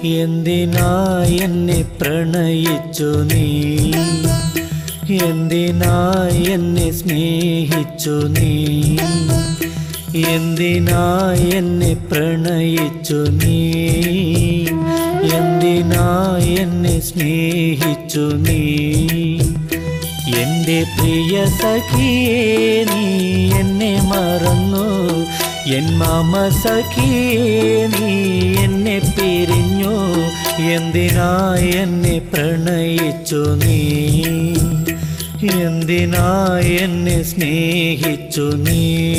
എന്തിനായി എന്നെ പ്രണയിച്ചു നീ എന്തിനായി എന്നെ സ്നേഹിച്ചു നീ എന്തിനായി എന്നെ പ്രണയിച്ചു നീ എന്തിനായി എന്നെ സ്നേഹിച്ചു നീ എന്റെ പ്രിയ സഖിയേ നീ എന്നെ മറന്നു എൻ മാമ സഖിയേ നീ എന്നെ പിരിഞ്ഞു എന്തിനായി എന്നെ പ്രണയിച്ചു നീ എന്തിനായി എന്നെ സ്നേഹിച്ചു നീ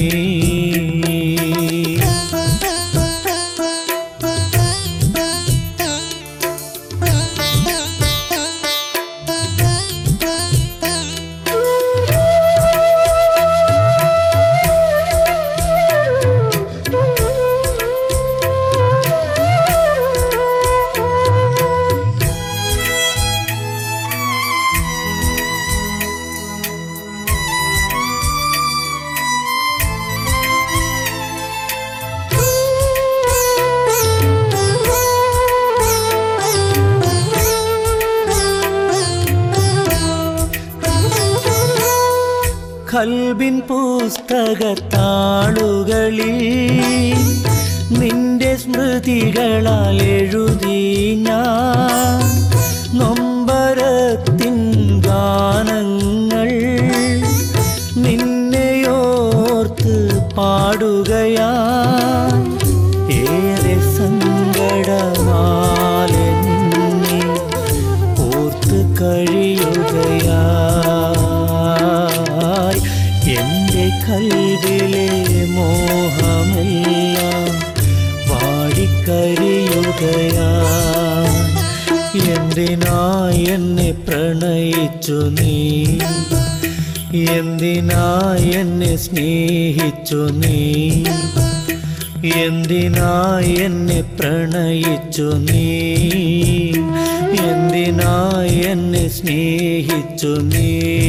കൽബിൻ പുസ്തകത്താളുകളിൽ നിന്റെ സ്മൃതികളാൽ എഴുതി ഞാൻ നൊമ്പരത്തിൻ ഗാനങ്ങൾ നിന്നെയോർത്ത് പാടുകയാ ഏറെ സങ്കടമാലെ നിന്നെ ഓർത്ത് കഴിയുകയായി എൻ്റെ കൽവിലെ മോഹമെല്ലാം വാടിക്കരിയുകയാ എന്തിനായി എന്നെ പ്രണയിച്ചു നീ എന്തിനായി എന്നെ സ്നേഹിച്ചു നീ എന്തിനായി എന്നെ പ്രണയിച്ചു നീ എന്തിനായി എന്നെ സ്നേഹിച്ചു നീ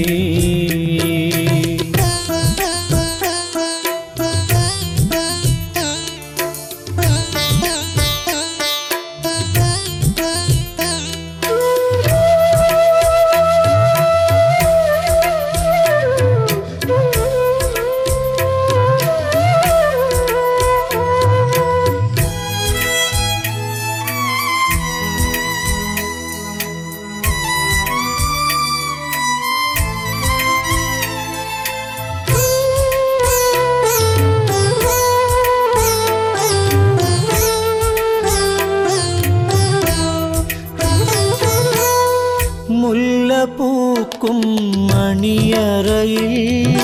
മുല്ലപ്പൂക്കും മണിയറയിൽ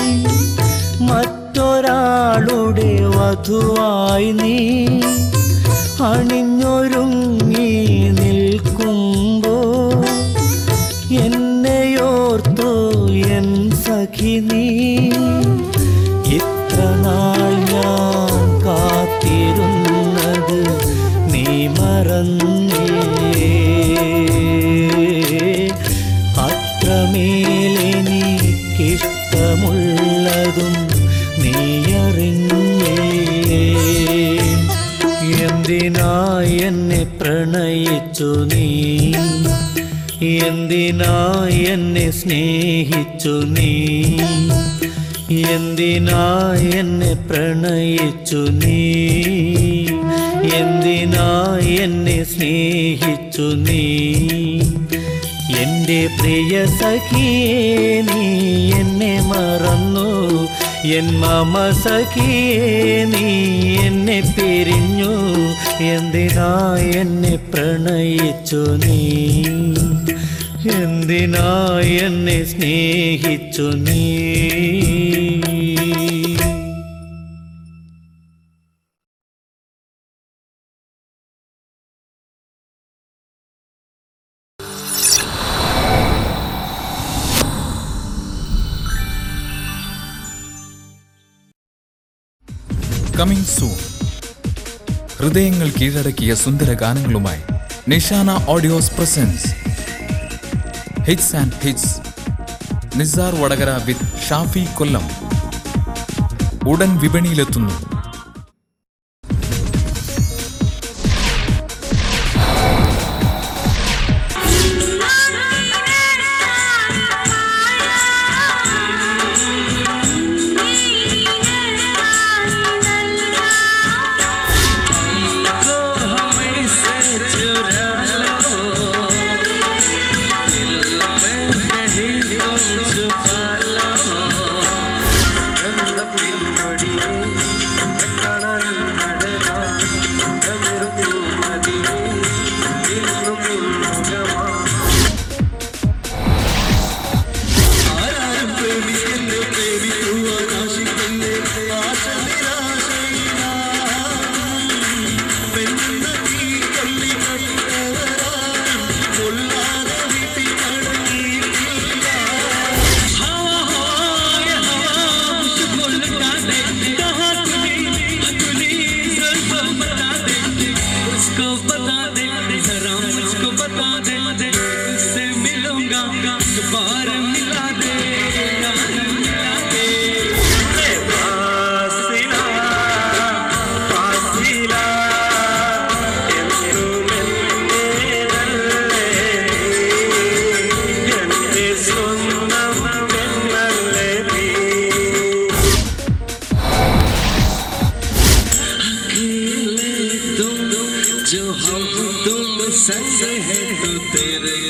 മറ്റൊരാളുടെ വധുവായി നീ അണിഞ്ഞൊരുങ്ങി നിൽക്കുമ്പോ എന്നെയോർത്തു എൻ സഖി നീ ഇത്ര നാൾ ഞാൻ കാത്തിരുന്നത് നീ മറന്നില്ലേ അത്രമേലെനിക്കിഷ്ടമുള്ളതും നീ അറിഞ്ഞില്ലേ എന്തിനായി എന്നെ പ്രണയിച്ചു നീ എന്തിനായി എന്നെ സ്നേഹിച്ചു നീ എന്തിനായി എന്നെ പ്രണയിച്ചു നീ എന്തിനായി എന്നെ സ്നേഹിച്ചു നീ എന്റെ പ്രിയ സഖിയേ നീ എന്നെ മറന്നു എൻ മാമ സഖിയേ നീ എന്നെ പിരിഞ്ഞു എന്തിനായി എന്നെ പ്രണയിച്ചു നീ എന്തിനായി എന്നെ സ്നേഹിച്ചു നീ കമ്മിങ് സൂൺ ഹൃദയങ്ങൾ കീഴടക്കിയ സുന്ദര ഗാനങ്ങളുമായി Nishana audios presents hits and hits Nisar Vadakara with Shafi Kollam ഉടൻ വിപണിയിലെത്തുന്നു उसको बता दे जरा मुझको बता दे उससे मिलूंगा बार मिला दे यार मिला दे अकेले तुम जो हम तुम संग है तो तेरे